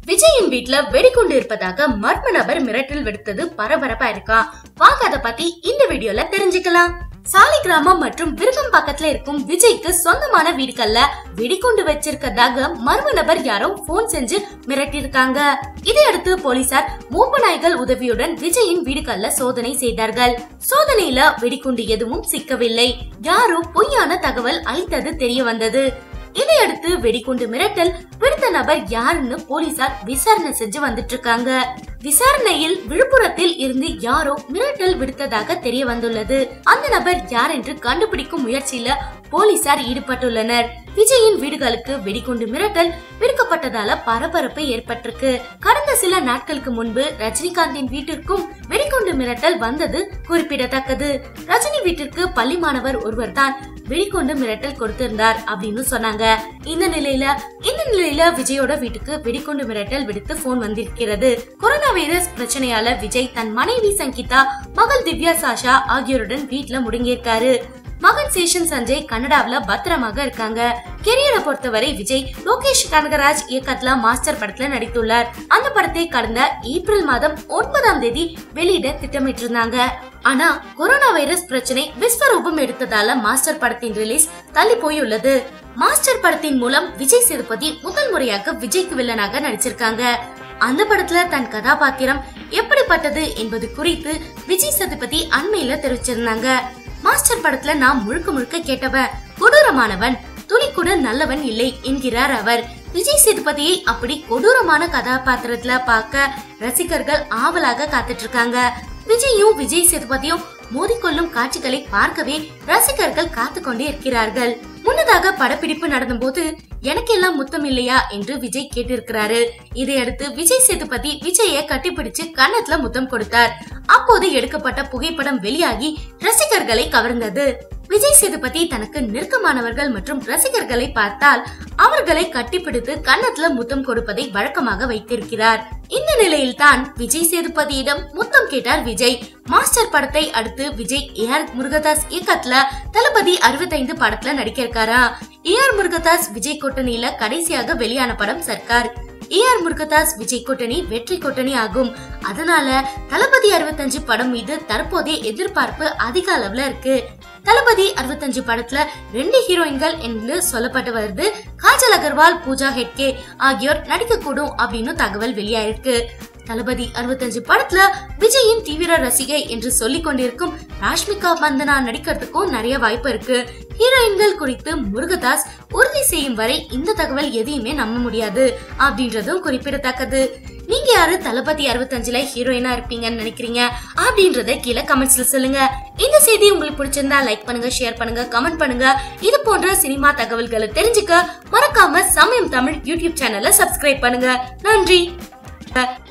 விஜயின் வீட்ல வெடிகுண்டு இருப்பதாக மர்ம நபர் மிரட்டல் விடுத்தது பரபரப்பா இருக்கா வாங்க அத பத்தி இந்த வீடியோல தெரிஞ்சுக்கலாம் சாலிகிராமம் மற்றும் விருகம் பக்கத்துல இருக்கும் விஜய்க்கு சொந்தமான வீடுகள்ல வெடிகுண்டு வச்சிருக்கதாக மர்ம நபர் யாரோ போன் செஞ்சு மிரட்டியிருக்காங்க இதையடுத்து போலீசார் மூப்பு நாய்கள் உதவியுடன் விஜயின் வீடுகள்ல சோதனை செய்தார்கள் சோதனையில வெடிகுண்டு எதுவும் சிக்கவில்லை யாரோ பொய்யான தகவல் அளித்தது தெரிய வந்தது இதையடுத்து வெடிகுண்டு மிரட்டல் விடுத்த நபர் யாருன்னு போலீசார் விசாரணை செஞ்சு வந்துட்டு இருக்காங்க விசாரணையில் விழுப்புரத்தில் இருந்து யாரோ மிரட்டல் விடுத்ததாக தெரிய வந்துள்ளது அந்த நபர் யார் என்று கண்டுபிடிக்கும் முயற்சியில போலீசார் ஈடுபட்டுள்ளனர் விஜயின் வீடுகளுக்கு வெடிகுண்டு மிரட்டல் விடுக்கப்பட்டதால பரபரப்பு ஏற்பட்டிருக்கு கடந்த சில நாட்களுக்கு முன்பு ரஜினிகாந்தின் வீட்டிற்கும் வெடிகுண்டு மிரட்டல் வந்தது குறிப்பிடத்தக்கது ரஜினி வீட்டிற்கு பள்ளி மாணவர் ஒருவர் தான் வெடிகுண்டு மிரட்டல் கொடுத்திருந்தார் அப்படின்னு சொன்னாங்க இந்த நிலையில இந்த நிலையில விஜயோட வீட்டுக்கு வெடிகுண்டு மிரட்டல் விடுத்து போன் வந்திருக்கிறது கொரோனா வைரஸ் பிரச்சனையால விஜய் தன் மனைவி சங்கீதா மகள் திவ்யா சாஷா ஆகியோருடன் வீட்டுல முடங்கியிருக்காரு மகன் சேஷன் சஞ்சய் கன்னடாவுல பத்திரமாக இருக்காங்க கெரியரை பொறுத்தவரை விஜய் லோகேஷ் கனகராஜ் இயக்கத்துல மாஸ்டர் படத்துல நடித்துள்ளார் அந்த படத்தை கடந்த ஏப்ரல் மாதம் ஒன்பதாம் தேதி வெளியிட திட்டமிட்டிருந்தாங்க ஆனா கொரோனா வைரஸ் பிரச்சனை விஸ்வரூபம் எடுத்ததால மாஸ்டர் படத்தின் ரிலீஸ் தள்ளி போயுள்ளது மாஸ்டர் படத்தின் மூலம் விஜய் சேதுபதி முதல் முறையாக விஜய்க்கு வில்லனாக நடிச்சிருக்காங்க அந்த படத்துல தன் கதாபாத்திரம் எப்படிப்பட்டது என்பது குறித்து விஜய் சேதுபதி அண்மையில தெரிவிச்சிருந்தாங்க மாஸ்டர் படத்துல நான் முழுக்க முழுக்க கேட்டவன் கொடூரமானவன் துளி கூட நல்லவன் இல்லை என்கிறார் அவர் விஜய் சேதுபதியை அப்படி கொடூரமான கதாபாத்திரத்துல பார்க்க ரசிகர்கள் ஆவலாக காத்துட்டு இருக்காங்க விஜயும் விஜய் சேதுபதியும் மோதிக்கொள்ளும் காட்சிகளை பார்க்கவே ரசிகர்கள் காத்து கொண்டே இருக்கிறார்கள் முன்னதாக படப்பிடிப்பு நடந்தபோது எனக்கெல்லாம் முத்தம் இல்லையா என்று விஜய் கேட்டிருக்கிறாரு இதையடுத்து விஜய் சேதுபதி விஜய கட்டிப்பிடிச்சு கன்னத்துல முத்தம் கொடுத்தார் அப்போது எடுக்கப்பட்ட புகைப்படம் வெளியாகி ரசிகர்களை கவர்ந்தது விஜய் சேதுபதி தனக்கு நெருக்கமானவர்கள் மற்றும் ரசிகர்களை பார்த்தால் அவர்களை கட்டிப்பிடித்து கன்னத்துல முத்தம் கொடுப்பதை வழக்கமாக வைத்திருக்கிறார் இந்த நிலையில் தான் விஜய் சேதுபதியிடம் முத்தம் கேட்டார் விஜய் மாஸ்டர் படத்தை அடுத்து விஜய் ஏ ஆர் முருகதாஸ் இயக்கத்துல தளபதி அறுபத்தைந்து படத்துல நடிக்க இருக்காரா ஏ ஆர் முருகதாஸ் விஜய் கூட்டணியில கடைசியாக வெளியான படம் சர்க்கார் ஏ ஆர் முருகதாஸ் விஜய் கூட்டணி வெற்றி கூட்டணி ஆகும் அதனால தளபதி அறுபத்தஞ்சு படம் மீது தற்போதைய எதிர்பார்ப்பு அதிக அளவுல இருக்கு தளபதி அறுபத்தஞ்சு படத்துல ரெண்டு ஹீரோயின்கள் என்று சொல்லப்பட்டு வருது காஜல் அகர்வால் பூஜா ஹெட்கே ஆகியோர் நடிக்க கூடும் அப்படின்னு தகவல் வெளியாயிருக்கு தளபதி அறுபத்தஞ்சு படத்துல விஜயின் தீவிர ரசிகை என்று சொல்லிக் கொண்டிருக்கும் ராஷ்மிகா மந்தனா நடிக்கிறதுக்கும் நிறைய வாய்ப்பு இருக்கு ஹீரோயின்கள் குறித்து முருகதாஸ் உறுதி செய்யும் வரை இந்த தகவல் எதையுமே நம்ப முடியாது அப்படின்றதும் குறிப்பிடத்தக்கது நீங்க யாரு தளபதி அறுபத்தஞ்சுல ஹீரோயினா இருப்பீங்கன்னு நினைக்கிறீங்க அப்படின்றத கீழே கமெண்ட்ஸ்ல சொல்லுங்க இந்த செய்தி உங்களுக்கு பிடிச்சிருந்தா லைக் பண்ணுங்க ஷேர் பண்ணுங்க கமெண்ட் பண்ணுங்க இது போன்ற சினிமா தகவல்களை தெரிஞ்சுக்க மறக்காம சமயம் தமிழ் யூடியூப் சேனலை சப்ஸ்கிரைப் பண்ணுங்க நன்றி